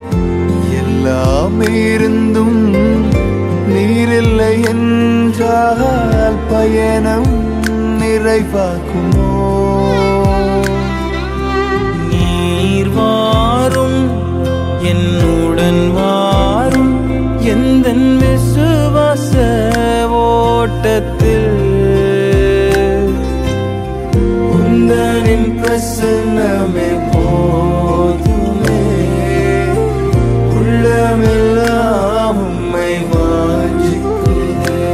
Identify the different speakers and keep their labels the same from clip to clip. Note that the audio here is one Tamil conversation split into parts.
Speaker 1: எல்லாம் இருந்தும் நீரில்லை என்றால் பயணம் நிறைவாக்குமோ
Speaker 2: நீர் வாரும் என்னுடன் வாரும் எந்த விசுவாச ஓட்டத்தில்
Speaker 1: உந்தனின் பிரசன்னமே போதுமே உள்ளமெல்லாம் உம்மை வாஞ்சிக்கிறேன்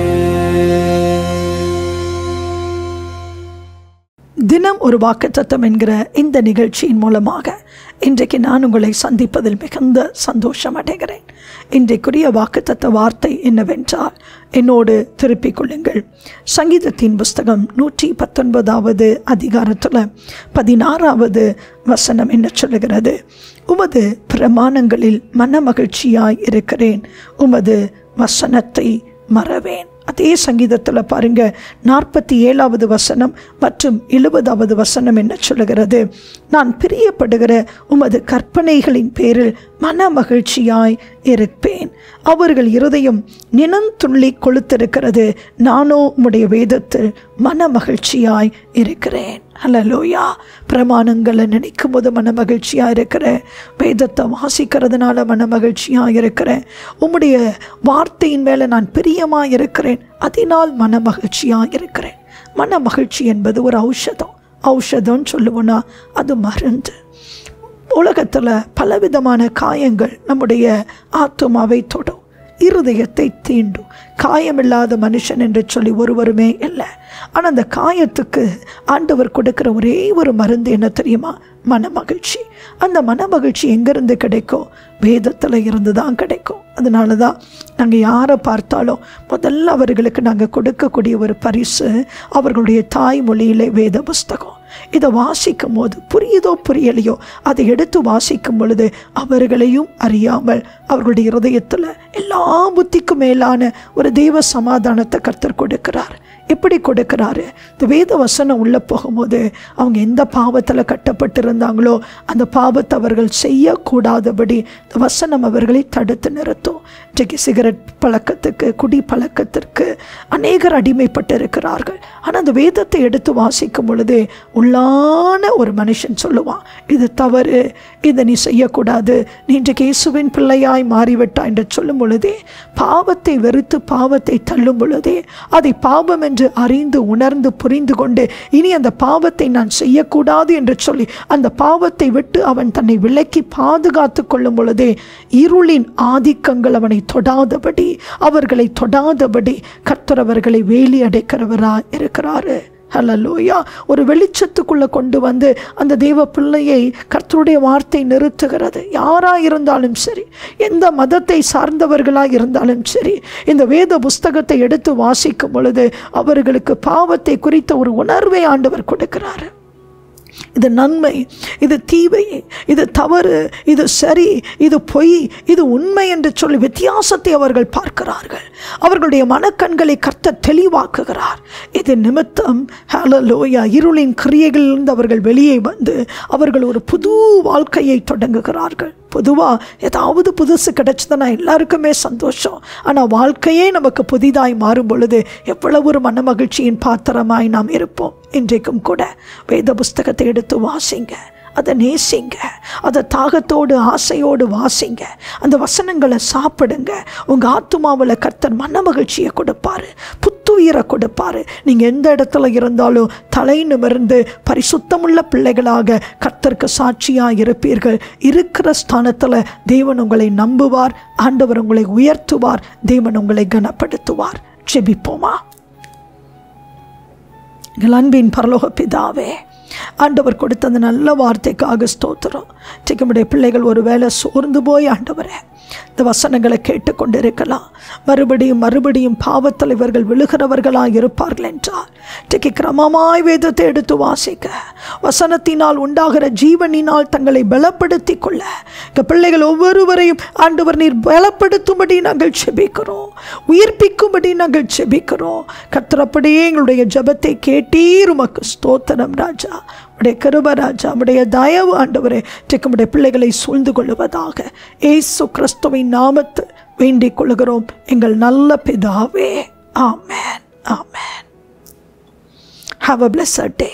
Speaker 3: தினம் ஒரு வாக்குத்தத்தம் என்கிற இந்த நிகழ்ச்சியின் மூலமாக இன்றைக்கு நான் உங்களை சந்திப்பதில் மிகுந்த சந்தோஷம் அடைகிறேன் இன்றைக்குரிய வாக்குத்தத்த வார்த்தை என்னவென்றால் என்னோடு திருப்பிக் கொள்ளுங்கள் சங்கீதத்தின் புஸ்தகம் நூற்றி பத்தொன்பதாவது அதிகாரத்தில் பதினாறாவது வசனம் என்ன சொல்லுகிறது உமது பிரமாணங்களில் மனமகிழ்ச்சியாய் இருக்கிறேன் உமது வசனத்தை மறவேன் அதே சங்கீதத்தில் பாருங்க நாற்பத்தி ஏழாவது வசனம் மற்றும் எழுபதாவது வசனம் என்ன சொல்லுகிறது நான் பிரியப்படுகிற உமது கற்பனைகளின் பேரில் மன மகிழ்ச்சியாய் இருப்பேன் அவர்கள் இருதயம் நினந்துள்ளி கொளுத்திருக்கிறது நானோ உம்முடைய வேதத்தில் மன மகிழ்ச்சியாய் இருக்கிறேன் ஹலலோயா பிரமாணங்களை நினைக்கும் போது மன மகிழ்ச்சியாக இருக்கிறேன் வேதத்தை வாசிக்கிறதுனால மன மகிழ்ச்சியாக இருக்கிறேன் உம்முடைய வார்த்தையின் மேலே நான் பிரியமாக இருக்கிறேன் அதனால் மன மகிழ்ச்சியாக இருக்கிறேன் மன மகிழ்ச்சி என்பது ஒரு ஔஷதம் ஔஷதம்னு சொல்லுவோன்னா அது மருந்து உலகத்தில் பலவிதமான காயங்கள் நம்முடைய ஆத்மாவை தொடும் இருதயத்தை தீண்டும் காயமில்லாத மனுஷன் என்று சொல்லி ஒருவருமே இல்லை ஆனால் அந்த காயத்துக்கு ஆண்டவர் கொடுக்குற ஒரே ஒரு மருந்து என்ன தெரியுமா மன மகிழ்ச்சி அந்த மன மகிழ்ச்சி எங்கேருந்து கிடைக்கும் வேதத்தில் இருந்து தான் கிடைக்கும் அதனால தான் நாங்கள் யாரை பார்த்தாலும் முதல்ல அவர்களுக்கு நாங்கள் கொடுக்கக்கூடிய ஒரு பரிசு அவர்களுடைய தாய்மொழியிலே வேத புஸ்தகம் இதை வாசிக்கும் போது புரியுதோ புரியலையோ அதை எடுத்து வாசிக்கும் பொழுது அவர்களையும் அறியாமல் அவர்களுடைய இருதயத்தில் எல்லா புத்திக்கும் மேலான ஒரு தெய்வ சமாதானத்தை கர்த்தர் கொடுக்கிறார் எப்படி கொடுக்கிறாரு இந்த வேத வசனம் உள்ளே போகும்போது அவங்க எந்த பாவத்தில் கட்டப்பட்டிருந்தாங்களோ அந்த பாவத்தை அவர்கள் செய்யக்கூடாதபடி இந்த வசனம் அவர்களை தடுத்து நிறுத்தும் இன்றைக்கு சிகரெட் பழக்கத்துக்கு குடி பழக்கத்திற்கு அநேகர் அடிமைப்பட்டு இருக்கிறார்கள் ஆனால் அந்த வேதத்தை எடுத்து வாசிக்கும் பொழுது உள்ளான ஒரு மனுஷன் சொல்லுவான் இது தவறு இதை நீ செய்யக்கூடாது நீ இன்றைக்கு இயேசுவின் பிள்ளையாய் மாறிவிட்டாய் என்று சொல்லும் பொழுதே பாவத்தை வெறுத்து பாவத்தை தள்ளும் பொழுதே அதை பாவம் என்று அறிந்து உணர்ந்து புரிந்து கொண்டு இனி அந்த பாவத்தை நான் செய்யக்கூடாது என்று சொல்லி அந்த பாவத்தை விட்டு அவன் தன்னை விலக்கி பாதுகாத்து கொள்ளும் பொழுதே இருளின் ஆதிக்கங்கள் அவனை தொடாதபடி அவர்களை தொடாதபடி கர்த்தர் அவர்களை வேலி அடைக்கிறவரா இருக்கிறாரு ஹலலூயா ஒரு வெளிச்சத்துக்குள்ளே கொண்டு வந்து அந்த தெய்வ பிள்ளையை கர்த்தருடைய வார்த்தை நிறுத்துகிறது யாராக இருந்தாலும் சரி எந்த மதத்தை சார்ந்தவர்களாக இருந்தாலும் சரி இந்த வேத புஸ்தகத்தை எடுத்து வாசிக்கும் பொழுது அவர்களுக்கு பாவத்தை குறித்த ஒரு உணர்வை ஆண்டவர் கொடுக்கிறாரு இது நன்மை இது தீவை இது தவறு இது சரி இது பொய் இது உண்மை என்று சொல்லி வித்தியாசத்தை அவர்கள் பார்க்கிறார்கள் அவர்களுடைய மனக்கண்களை கர்த்த தெளிவாக்குகிறார் இது நிமித்தம் ஹலலோயா இருளின் கிரியைகளிலிருந்து அவர்கள் வெளியே வந்து அவர்கள் ஒரு புது வாழ்க்கையை தொடங்குகிறார்கள் பொதுவாக ஏதாவது புதுசு கிடைச்சதுன்னா எல்லாருக்குமே சந்தோஷம் ஆனால் வாழ்க்கையே நமக்கு புதிதாய் மாறும் பொழுது எவ்வளவு ஒரு மன மகிழ்ச்சியின் பாத்திரமாய் நாம் இருப்போம் இன்றைக்கும் கூட வேத புஸ்தகத்தை எடுத்து வாசிங்க அதை நேசிங்க அதை தாகத்தோடு ஆசையோடு வாசிங்க அந்த வசனங்களை சாப்பிடுங்க உங்கள் ஆத்துமாவில் கர்த்தர் மன மகிழ்ச்சியை கொடுப்பாரு புத்துயிரை கொடுப்பாரு நீங்கள் எந்த இடத்துல இருந்தாலும் தலை நிமிர்ந்து பரிசுத்தமுள்ள பிள்ளைகளாக கர்த்தருக்கு சாட்சியாக இருப்பீர்கள் இருக்கிற ஸ்தானத்தில் தேவன் உங்களை நம்புவார் ஆண்டவர் உங்களை உயர்த்துவார் தேவன் உங்களை கனப்படுத்துவார் ஜெபிப்போமா எங்கள் அன்பின் பரலோக பிதாவே ஆண்டவர் கொடுத்த அந்த நல்ல வார்த்தைக்காக ஸ்தோத்திரம் நம்முடைய பிள்ளைகள் ஒரு வேளை சோர்ந்து போய் ஆண்டவரே இந்த வசனங்களை கேட்டுக்கொண்டு இருக்கலாம் மறுபடியும் மறுபடியும் பாவத்தில் இவர்கள் விழுகிறவர்களாக இருப்பார்கள் என்றால் இன்றைக்கு கிரமமாய் வேதத்தை எடுத்து வாசிக்க வசனத்தினால் உண்டாகிற ஜீவனினால் தங்களை பலப்படுத்தி கொள்ள இந்த பிள்ளைகள் ஒவ்வொருவரையும் ஆண்டவர் நீர் பலப்படுத்தும்படி நாங்கள் செபிக்கிறோம் உயிர்ப்பிக்கும்படி நாங்கள் செபிக்கிறோம் கத்திரப்படியே எங்களுடைய ஜபத்தை கேட்டீர் உமக்கு ஸ்தோத்திரம் ராஜா உடைய கிருபராஜா உடைய தயவு ஆண்டவரே இன்றைக்கு உடைய பிள்ளைகளை சூழ்ந்து கொள்ளுவதாக ஏசு கிறிஸ்துவின் நாமத்து வேண்டிக் கொள்கிறோம் எங்கள் நல்ல பிதாவே ஆமென் ஆமென் ஹாவ் அ blessed டே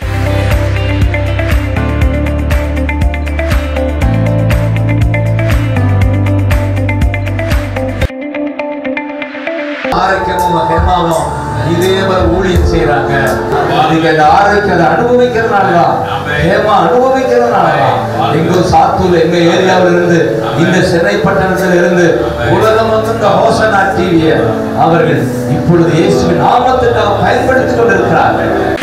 Speaker 4: ஆரோக்கியமும் ஹெமாவும் இதே மாதிரி ஊழியம் செய்யறாங்க நீங்க அந்த ஆரோக்கியத்தை அனுபவிக்கிறனாலதான் ஹேமா அனுபவிக்கிறனாலதான் எங்கோ சாத்தூர் எங்க ஏரியாவில் இருந்து இந்த சென்னை பட்டணத்தில் இருந்து உலகம் வந்து இந்த ஹோசனா டிவியை அவர்கள் இப்பொழுது இயேசுவின் நாமத்துக்காக பயன்படுத்திக் கொண்டிருக்கிறார்கள்